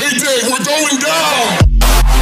Mayday, we're going down!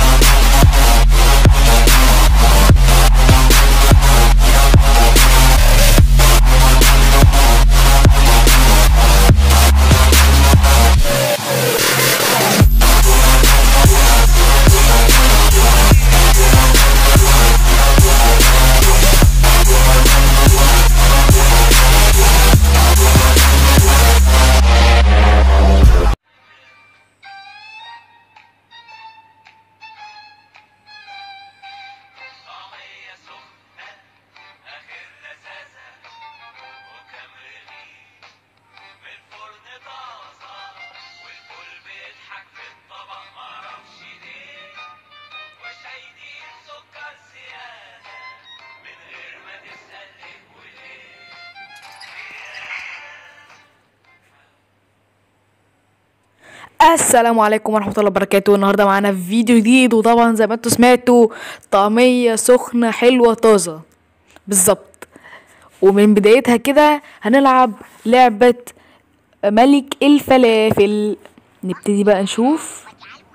طعمية سخنة آخر لذاذة وكام رغيف من الفرن طازة والكل بيضحك في الطبق معرفش ليه وشايلين سكر زيادة من غير ما تسأل ليه وليه السلام عليكم ورحمة الله وبركاته النهاردة معانا في فيديو جديد وطبعا زي ما انتوا سمعتوا طعمية سخنة حلوة طازة بالظبط ومن بدايتها كده هنلعب لعبة ملك الفلافل نبتدي بقى نشوف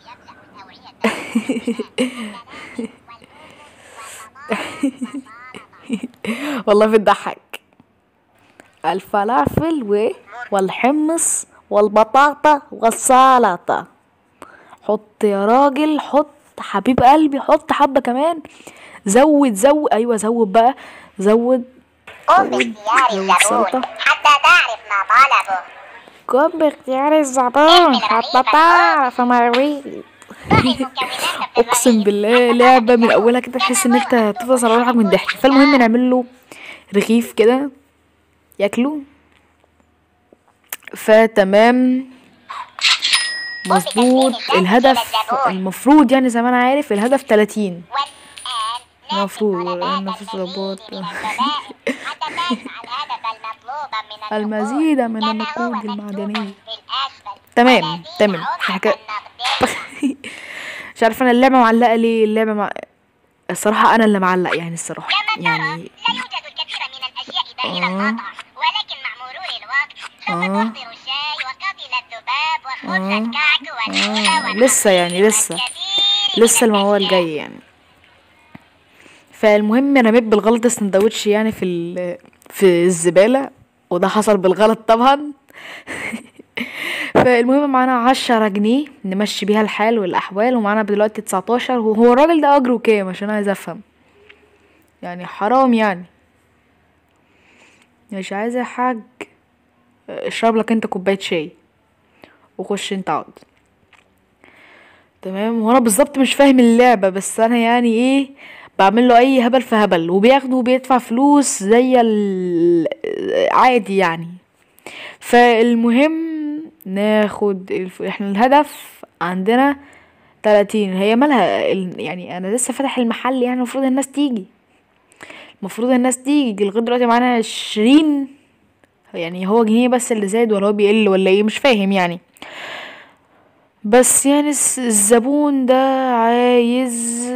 والله بتضحك الفلافل و... والحمص والبطاطا والسلطة حط يا راجل حط حبيب قلبي حط حبة كمان زود زود ايوه زود بقى زود قم باختيار زود سلطة الزبون حتى تعرف ما طلبه قم باختيار الزبون حتى تعرف ما يريد ضع المكونات في اقسم الرغيف بالله لعبة من اولها كده تحس ان انت تفضل على روحك من الضحك فالمهم نعمل له رغيف كده ياكله فتمام مظبوط الهدف المفروض يعني زي ما انا عارف الهدف 30 والآن ناخذ المفروض طلبات نفس المزيد الرباط. من الغذاء حتى تجمع الهدف المطلوب من المزيد من كما النقود هو مكتوب المعدنية. في الأسفل تمام، 30 تمام. عملة حكا- نقدية. مش عارفه انا اللعبه معلقه ليه اللعبه مع... الصراحه انا اللي معلق يعني الصراحه كما ترى يعني لا يوجد الكثير من الأشياء بديل آه. القطع ولكن مع مرور الوقت سوف آه. تحضر الشاي وقتل الذباب وخبز آه. الكعك والفول آه. والعصير لسه يعني لسه. والكثير لسه من الموال الأشياء. جاي يعني فالمهم رميت بالغلط السندوتش يعني في ال... في الزبالة وده حصل بالغلط طبعا فالمهم معانا عشرة جنيه نمشي بيها الحال والأحوال ومعانا دلوقتي تسعتاشر وهو الراجل ده أجره كام عشان عايز أفهم يعني حرام يعني مش عايز يا حاج اشرب لك انت كوباية شاي وخش انت اقعد تمام وانا بالظبط مش فاهم اللعبة بس انا يعني ايه بعمل له اي هبل في هبل وبياخده وبيدفع فلوس زي ال- عادي يعني فالمهم ناخد الف... احنا الهدف عندنا 30 هي مالها ال... يعني انا لسه فاتح المحل يعني المفروض الناس تيجي المفروض الناس تيجي لغايه دلوقتي معانا 20 يعني هو جنيه بس اللي زاد ولا هو بيقل ولا ايه مش فاهم يعني بس يعني الس- الزبون ده عايز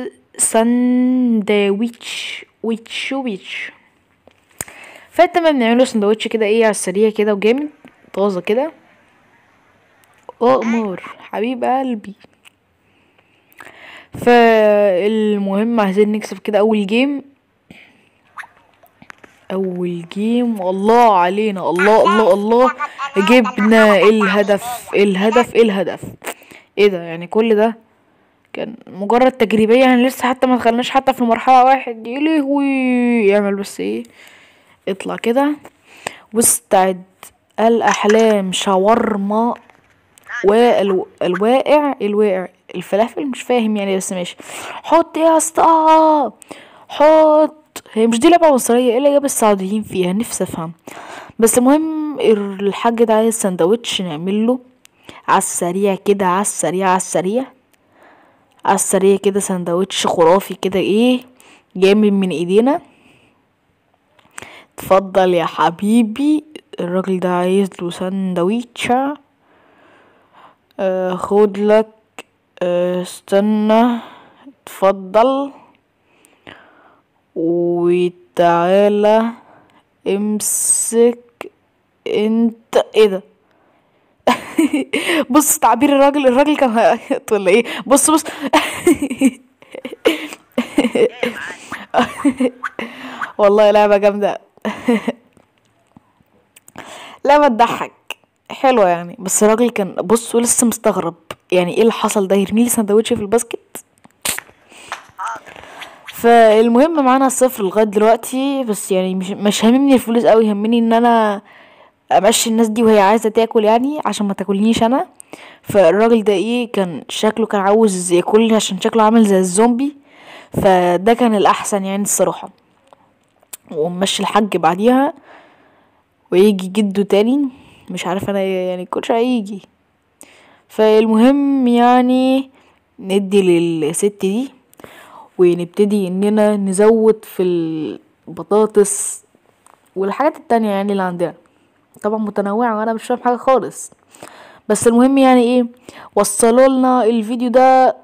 سندويتش ويتش ويتش فتمام نعمله سندوتش كده ايه على السريع كده وجامد طازة كده أؤمر حبيب قلبي فالمهم عايزين نكسب كده أول جيم أول جيم الله علينا الله الله الله جبنا الهدف الهدف الهدف ايه ده يعني كل ده كان مجرد تجريبية يعني لسه حتى ما دخلناش حتى في مرحلة واحد يا لهوي يعمل بس ايه اطلع كده واستعد الأحلام شاورما والواقع الواقع الفلافل مش فاهم يعني بس ماشي حط يا اسطى حط هي مش دي لعبة مصرية ايه اللي جاب السعوديين فيها نفسي افهم بس المهم الحاج ده عايز سندوتش نعمله على السريع كده على السريع على السريع على السريع كده سندوتش خرافي كده ايه جامد من ايدينا اتفضل يا حبيبي الراجل ده عايز له سندوتشة آه خد لك آه استنى اتفضل وتعالى امسك انت ايه ده بص تعبير الراجل الراجل كان هيعيط ولا ايه بص بص والله لعبة جامدة لعبة تضحك حلوة يعني بس الراجل كان بص ولسه مستغرب يعني ايه اللي حصل ده يرمي لي سندوتش في الباسكت فالمهم معانا صفر لغاية دلوقتي بس يعني مش مش هاممني الفلوس قوي يهمني ان انا امشي الناس دي وهي عايزة تاكل يعني عشان ما تاكلنيش انا فالراجل ده ايه كان شكله كان عاوز ياكلني عشان شكله عامل زي الزومبي فده كان الاحسن يعني الصراحة ومشي الحاج بعديها ويجي جده تاني مش عارف انا يعني كل شويه يجي فالمهم يعني ندي للست دي ونبتدي اننا نزود في البطاطس والحاجات التانية يعني اللي عندنا طبعا متنوعة وانا مش فاهم حاجة خالص بس المهم يعني ايه وصلوا لنا الفيديو ده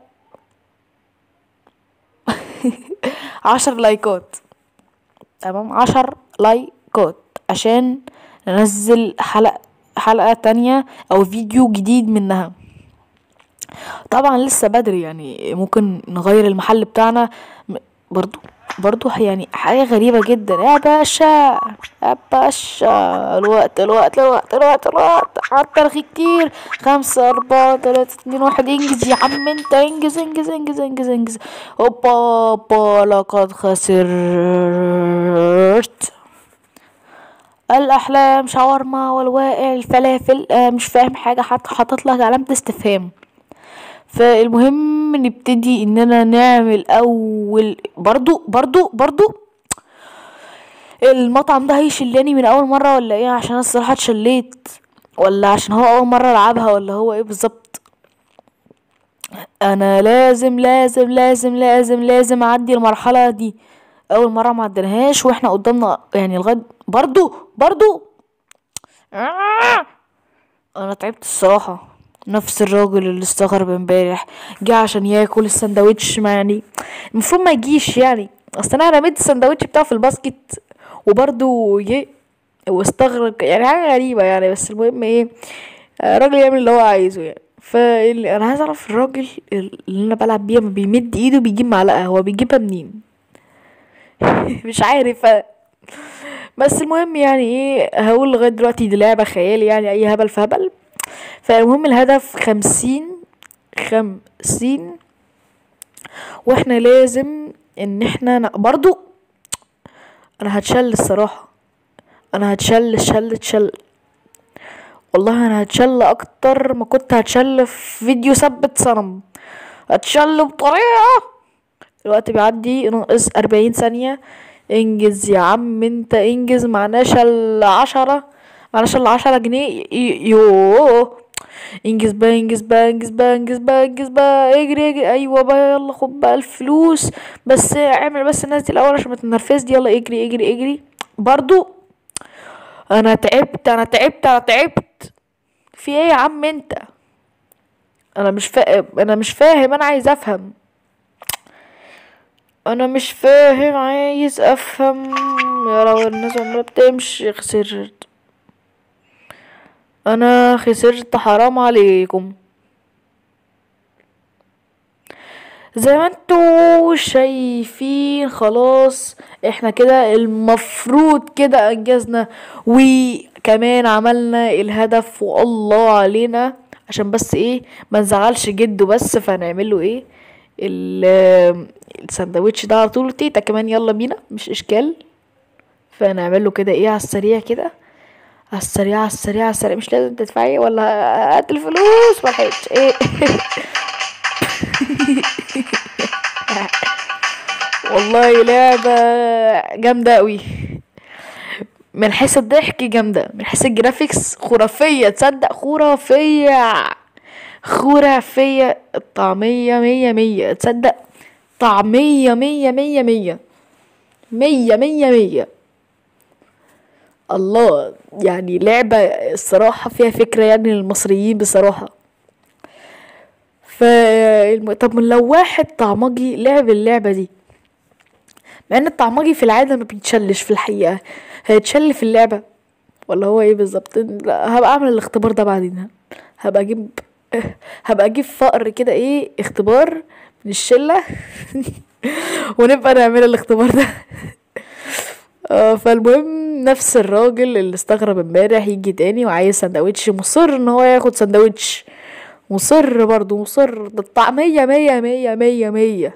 عشر لايكات تمام عشر لايكات عشان ننزل حلقة حلقة تانية او فيديو جديد منها طبعا لسه بدري يعني ممكن نغير المحل بتاعنا م- برضو برضو يعني حاجة غريبة جدا يا باشا يا باشا الوقت الوقت الوقت الوقت الوقت حتى رغي كتير خمسة أربعة تلاتة اتنين واحد انجز يا عم انت انجز انجز انجز انجز انجز هوبا هوبا لقد خسرت الأحلام شاورما والواقع الفلافل آه مش فاهم حاجة حتى حاطط لك علامة استفهام فالمهم نبتدي اننا نعمل اول برضو برضو برضو المطعم ده هيشلني من اول مرة ولا ايه عشان انا الصراحة اتشليت ولا عشان هو اول مرة العبها ولا هو ايه بالظبط انا لازم لازم لازم لازم لازم اعدي المرحلة دي اول مرة ما عدناهاش واحنا قدامنا يعني لغاية برضو برضو آه. انا تعبت الصراحة نفس الراجل اللي استغرب امبارح جه عشان ياكل السندوتش ما يعني المفروض ما يجيش يعني اصل انا رميت السندوتش بتاعه في الباسكت وبرضه جه واستغرب يعني حاجة غريبة يعني بس المهم ايه آه، الراجل يعمل اللي هو عايزه يعني فاللي انا عايز اعرف الراجل اللي انا بلعب بيه ما بيمد ايده بيجيب معلقة هو بيجيبها منين مش عارف بس المهم يعني ايه هقول لغاية دلوقتي دي لعبة خيال يعني اي هبل في هبل فالمهم الهدف خمسين خمسين واحنا لازم ان احنا ن- برضو انا هتشل الصراحة انا هتشل شل شل والله انا هتشل اكتر ما كنت هتشل في فيديو ثبت صنم هتشل بطريقة الوقت بيعدي ناقص أربعين ثانية انجز يا عم انت انجز معناش العشرة معناش العشرة جنيه ي- يوه انجز بقى انجز بقى انجز بقى انجز بقى انجز بقى اجري اجري ايوه بقى يلا خد بقى الفلوس بس اعمل بس الناس دي الاول عشان ما تنرفز دي يلا اجري اجري اجري برضو انا تعبت انا تعبت انا تعبت في ايه يا عم انت انا مش فاهم انا مش فاهم انا عايز افهم انا مش فاهم عايز افهم يا لو الناس عمالة بتمشي خسرت انا خسرت حرام عليكم زي ما انتوا شايفين خلاص احنا كده المفروض كده انجزنا وكمان عملنا الهدف والله علينا عشان بس ايه ما نزعلش جده بس فهنعمل له ايه ال- الساندوتش ده على طول تيتا كمان يلا بينا مش اشكال فنعمل له كده ايه على السريع كده على السريع على السريع على السريع مش لازم تدفعي ولا هات الفلوس ما لحقتش ايه والله لعبة جامدة قوي من حيث الضحك جامدة من حيث الجرافيكس خرافية تصدق خرافية خرافية الطعمية مية مية تصدق طعمية مية مية مية مية مية مية الله يعني لعبة الصراحة فيها فكرة يعني للمصريين بصراحة ف الم- طب لو واحد طعمجي لعب اللعبة دي مع ان الطعمجي في العادة ما بيتشلش في الحقيقة هيتشل في اللعبة ولا هو ايه بالظبط لا، هبقى اعمل الاختبار ده بعدين هبقى اجيب هبقى اجيب فقر كده ايه اختبار من الشله ونبقى نعمل الاختبار ده آه، فالمهم نفس الراجل اللي استغرب امبارح يجي تاني وعايز سندوتش مصر ان هو ياخد سندوتش مصر برضو مصر ده الطعمية مية مية مية مية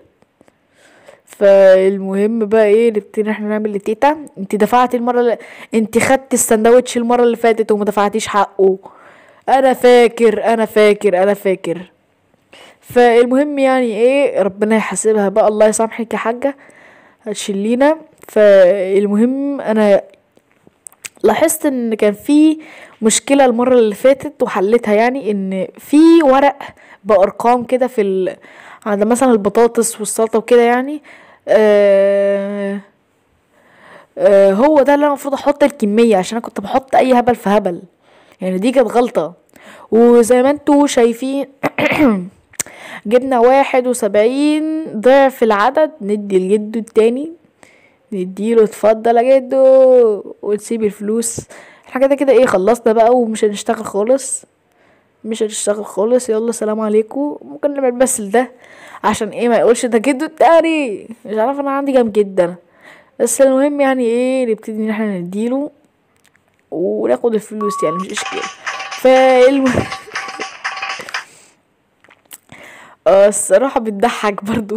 فالمهم بقى ايه نبتدي احنا نعمل لتيتا انت دفعتي المرة اللي انت خدتي السندوتش المرة اللي فاتت وما دفعتيش حقه انا فاكر انا فاكر انا فاكر فالمهم يعني ايه ربنا يحاسبها بقى الله يسامحك يا حاجة هتشلينا فالمهم انا لاحظت ان كان في مشكلة المرة اللي فاتت وحلتها يعني ان في ورق بارقام كده في ال... عند مثلا البطاطس والسلطة وكده يعني آه... آه هو ده اللي انا المفروض احط الكمية عشان انا كنت بحط اي هبل في هبل يعني دي كانت غلطة وزي ما انتوا شايفين جبنا واحد وسبعين ضعف العدد ندي لجده التاني نديله اتفضل يا جدو وتسيب الفلوس احنا كده كده ايه خلصنا بقى ومش هنشتغل خالص مش هنشتغل خالص يلا سلام عليكم ممكن نعمل بس ده عشان ايه ما يقولش ده جدو التاني مش عارف انا عندي كام جد انا بس المهم يعني ايه نبتدي ان احنا نديله وناخد الفلوس يعني مش اشكال فالمهم اه الصراحة بتضحك برضو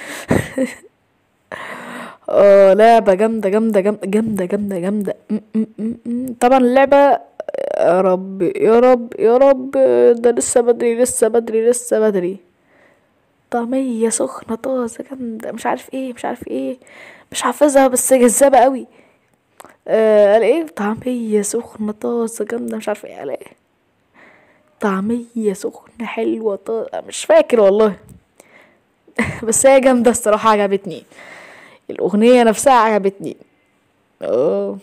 اه لعبة جامدة جامدة جامدة جامدة جامدة جامدة م- م- م- م. طبعا اللعبة يا رب يا رب يا رب ده لسه بدري لسه بدري لسه بدري طعمية سخنة طازة جامدة مش عارف ايه مش عارف ايه مش حافظها بس جذابة قوي آه قال ايه طعمية سخنة طازة جامدة مش عارف ايه قال ايه طعمية سخنة حلوة طازة مش فاكر والله بس هي جامدة الصراحة عجبتني الأغنية نفسها عجبتني اه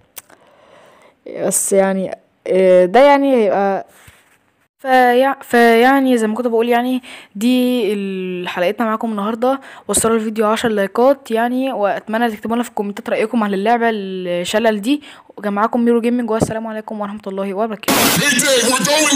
بس يعني آه، ده يعني هيبقى فيع... فيعني زي ما كنت بقول يعني دي ال- حلقتنا معاكم النهارده وصلوا الفيديو عشر لايكات يعني واتمنى تكتبوا لنا في الكومنتات رايكم عن اللعبه الشلل دي وكان معاكم ميرو جيمنج والسلام عليكم ورحمه الله وبركاته Hey, Dave, we're going